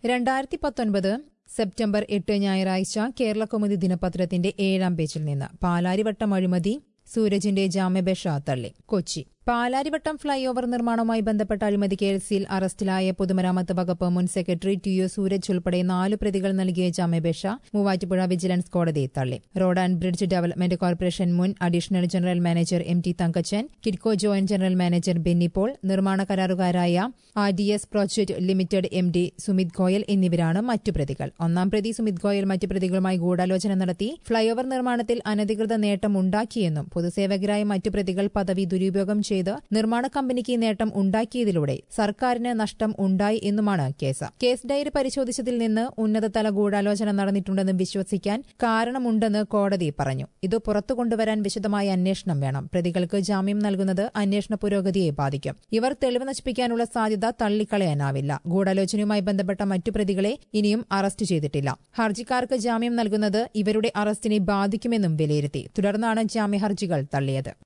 രണ്ടായിരത്തി പത്തൊൻപത് സെപ്റ്റംബർ എട്ട് ഞായറാഴ്ച കേരള കൗമുദി ദിനപത്രത്തിന്റെ ഏഴാം പേജിൽ നിന്ന് പാലാരിവട്ടം അഴിമതി സൂരജിന്റെ ജാമ്യപേക്ഷ തള്ളി കൊച്ചി പാലാരിവട്ടം ഫ്ളൈ ഓവർ നിർമ്മാണവുമായി ബന്ധപ്പെട്ട അഴിമതി കേസിൽ അറസ്റ്റിലായ പൊതുമരാമത്ത് വകുപ്പ് മുൻ സെക്രട്ടറി ടി യു സൂരജ് ഉൾപ്പെടെ നാലു പ്രതികൾ നൽകിയ ജാമ്യപേക്ഷ മൂവാറ്റുപുഴ വിജിലൻസ് കോടതി തള്ളി road and bridge development corporation മുൻ additional general manager M T Thankachan Kidco joint general manager Benny Paul നിർമ്മാണ കരാറുകാരായ R D S project limited M D Sumit Goyal എന്നിവരാണ് മറ്റു പ്രതികൾ ഒന്നാം പ്രതി സുമിത് ഗോയൽ മറ്റു പ്രതികളുമായി ഗൂഢാലോചന നടത്തി ഫ്ളൈഓവർ നിർമ്മാണത്തിൽ അനധികൃത നേട്ടമുണ്ടാക്കിയെന്നും പൊതുസേവകരായ മറ്റു പ്രതികൾ പദവി ദുരുപയോഗം ചെയ്ത് നിർമ്മാണ കമ്പനിക്ക് നേട്ടം ഉണ്ടാക്കിയതിലൂടെ സർക്കാരിന് നഷ്ടം ഉണ്ടായി എന്നുമാണ് കേസ് കേസ് ഡയറി പരിശോധിച്ചതിൽ നിന്ന് ഉന്നതതല ഗൂഢാലോചന നടന്നിട്ടുണ്ടെന്ന് വിശ്വസിക്കാൻ കാരണമുണ്ടെന്ന് കോടതി പറഞ്ഞു ഇത് പുറത്തു കൊണ്ടുവരാൻ വിശദമായ അന്വേഷണം വേണം പ്രതികൾക്ക് ജാമ്യം നൽകുന്നത് അന്വേഷണ പുരോഗതിയെ ബാധിക്കും ഇവർ തെളിവ് നശിപ്പിക്കാനുള്ള സാധ്യത തള്ളിക്കളയാനാവില്ല ഗൂഢാലോചനയുമായി ബന്ധപ്പെട്ട മറ്റു പ്രതികളെ ഇനിയും അറസ്റ്റ് ചെയ്തിട്ടില്ല ഹർജിക്കാർക്ക് ജാമ്യം നൽകുന്നത് ഇവരുടെ അറസ്റ്റിനെ ബാധിക്കുമെന്നും വിലയിരുത്തി തുടർന്നാണ് ജാമ്യ ഹർജികൾ തള്ളിയത്